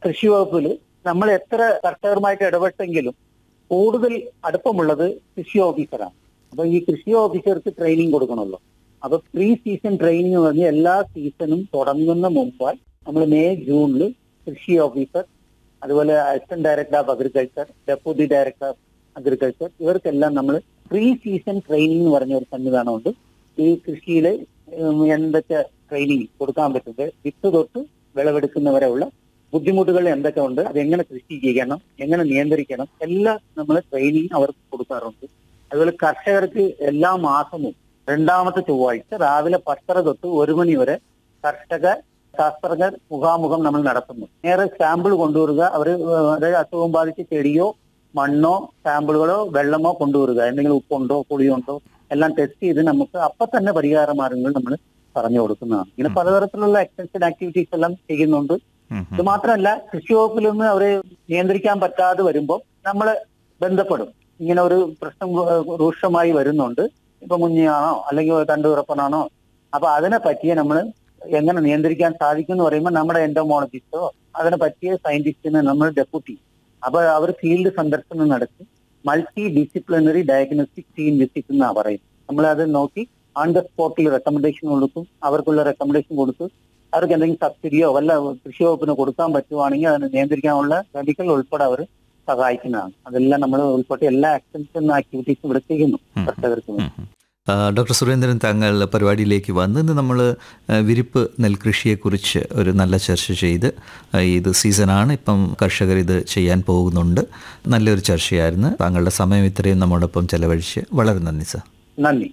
കൃഷി വകുപ്പിൽ നമ്മൾ എത്ര കർഷകരുമായിട്ട് ഇടപെട്ടെങ്കിലും കൂടുതൽ അടുപ്പമുള്ളത് കൃഷി ഓഫീസറാണ് അപ്പൊ ഈ കൃഷി ഓഫീസർക്ക് ട്രെയിനിങ് കൊടുക്കണമല്ലോ അപ്പൊ പ്രീ സീസൺ ട്രെയിനിങ് പറഞ്ഞ് എല്ലാ സീസണും തുടങ്ങുന്ന മുമ്പായി നമ്മൾ മെയ് ജൂണിൽ കൃഷി ഓഫീസർ അതുപോലെ assistant director of agriculture deputy director of agriculture ഇവർക്കെല്ലാം നമ്മൾ പ്രീ സീസൺ ട്രെയിനിങ് എന്ന് പറഞ്ഞ ഒരു സംവിധാനമുണ്ട് ഈ കൃഷിയിൽ എന്തൊക്കെ ട്രെയിനിങ് കൊടുക്കാൻ പറ്റുന്നത് വിത്ത് തൊട്ട് വിളവെടുക്കുന്നവരെയുള്ള ബുദ്ധിമുട്ടുകൾ എന്തൊക്കെ ഉണ്ട് അത് എങ്ങനെ കൃഷി ചെയ്യണം എങ്ങനെ നിയന്ത്രിക്കണം എല്ലാം നമ്മൾ ട്രെയിനിങ് അവർക്ക് കൊടുക്കാറുണ്ട് അതുപോലെ കർഷകർക്ക് എല്ലാ മാസവും രണ്ടാമത്തെ ചൊവ്വാഴ്ച രാവിലെ പത്തര തൊട്ട് ഒരു മണി വരെ കർഷക ശാസ്ത്രജ്ഞർ മുഖാമുഖം നമ്മൾ നടത്തുന്നു നേരെ സാമ്പിൾ കൊണ്ടുവരിക അവർ അതായത് അസുഖം ബാധിച്ച ചെടിയോ മണ്ണോ സാമ്പിളുകളോ വെള്ളമോ കൊണ്ടുവരിക എന്തെങ്കിലും ഉപ്പുണ്ടോ പുളിയുണ്ടോ എല്ലാം ടെസ്റ്റ് ചെയ്ത് നമുക്ക് അപ്പൊ തന്നെ പരിഹാര മാർഗങ്ങൾ നമ്മൾ പറഞ്ഞു കൊടുക്കുന്നതാണ് ഇങ്ങനെ പലതരത്തിലുള്ള എക്സ്റ്റൻഷൻ ആക്ടിവിറ്റീസ് എല്ലാം ചെയ്യുന്നുണ്ട് ഉം, ഇത് ഉം. മാത്രമല്ല കൃഷി വകുപ്പിൽ നിന്ന് അവരെ നിയന്ത്രിക്കാൻ പറ്റാതെ വരുമ്പോൾ നമ്മൾ ബന്ധപ്പെടും ഇങ്ങനെ ഒരു പ്രശ്നം ഏഹ്, രൂക്ഷമായി വരുന്നുണ്ട് ഇപ്പൊ മുഞ്ഞിയാണോ അല്ലെങ്കിൽ തണ്ടുറപ്പനാണോ അപ്പൊ അതിനെ പറ്റിയ നമ്മൾ എങ്ങനെ നിയന്ത്രിക്കാൻ സാധിക്കും എന്ന് പറയുമ്പോൾ നമ്മുടെ എൻഡോമോളജിസ്റ്റോ അതിനെ പറ്റിയ സയന്റിസ്റ്റിനെ നമ്മൾ ഡെപ്യൂട്ടി അപ്പൊ അവർ ഫീൽഡ് സന്ദർശനം നടത്തി multi disciplinary diagnostic team visit എന്നാ പറയും നമ്മൾ അത് നോക്കി ഓൺ ദ സ്പോട്ടിൽ റെക്കമെൻഡേഷൻ കൊടുക്കും അവർക്കുള്ള റെക്കമെൻഡേഷൻ കൊടുത്ത് അവർക്ക് എന്തെങ്കിലും സബ്സിഡിയോ വല്ല കൃഷി വകുപ്പിന് കൊടുക്കാൻ പറ്റുവാണെങ്കിൽ അതിനെ നിയന്ത്രിക്കാനുള്ള മെഡിക്കൽ ഉൾപ്പെടെ അവർ സഹായിക്കുന്നതാണ് അതെല്ലാം നമ്മൾ ഉൾപ്പെടെ എല്ലാ ആക്ടിവിറ്റീസും ആക്ടിവിറ്റീസും ഇവിടെ ചെയ്യുന്നു ഉം. കർഷകർക്ക് വേണ്ടി. ഉം. ആ, ഡോക്ടർ സുരേന്ദ്രൻ താങ്കൾ പരിപാടിയിലേക്ക് വന്ന് ഇന്ന് നമ്മൾ വിരിപ്പ് നെൽകൃഷിയെക്കുറിച്ച് ഒരു നല്ല ചർച്ച ചെയ്ത് ആ, ഇത് സീസണാണ് ഇപ്പം കർഷകർ ഇത് ചെയ്യാൻ പോകുന്നുണ്ട് നല്ലൊരു ചർച്ചയായിരുന്നു താങ്കളുടെ സമയം ഇത്രയും നമ്മോടൊപ്പം ചെലവഴിച്ച് വളരെ നന്ദി സാർ നന്ദി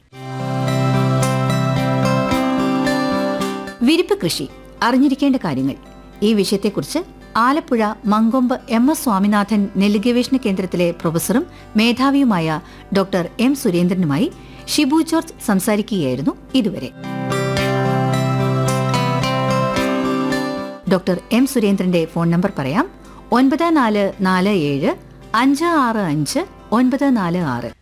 വിരിപ്പ് കൃഷി അറിഞ്ഞിരിക്കേണ്ട കാര്യങ്ങൾ ഈ വിഷയത്തെക്കുറിച്ച് ആലപ്പുഴ മങ്കൊമ്പ് എം എസ് സ്വാമിനാഥൻ നെല്ല് ഗവേഷണ കേന്ദ്രത്തിലെ പ്രൊഫസറും മേധാവിയുമായ ഡോക്ടർ എം സുരേന്ദ്രനുമായി ഷിബു ജോർജ് സംസാരിക്കുകയായിരുന്നു ഇതുവരെ ഡോക്ടർ എം സുരേന്ദ്രന്റെ ഫോൺ നമ്പർ പറയാം ഒൻപത് നാല് നാല് ഏഴ് അഞ്ച് ആറ് അഞ്ച് ഒൻപത് നാല് ആറ്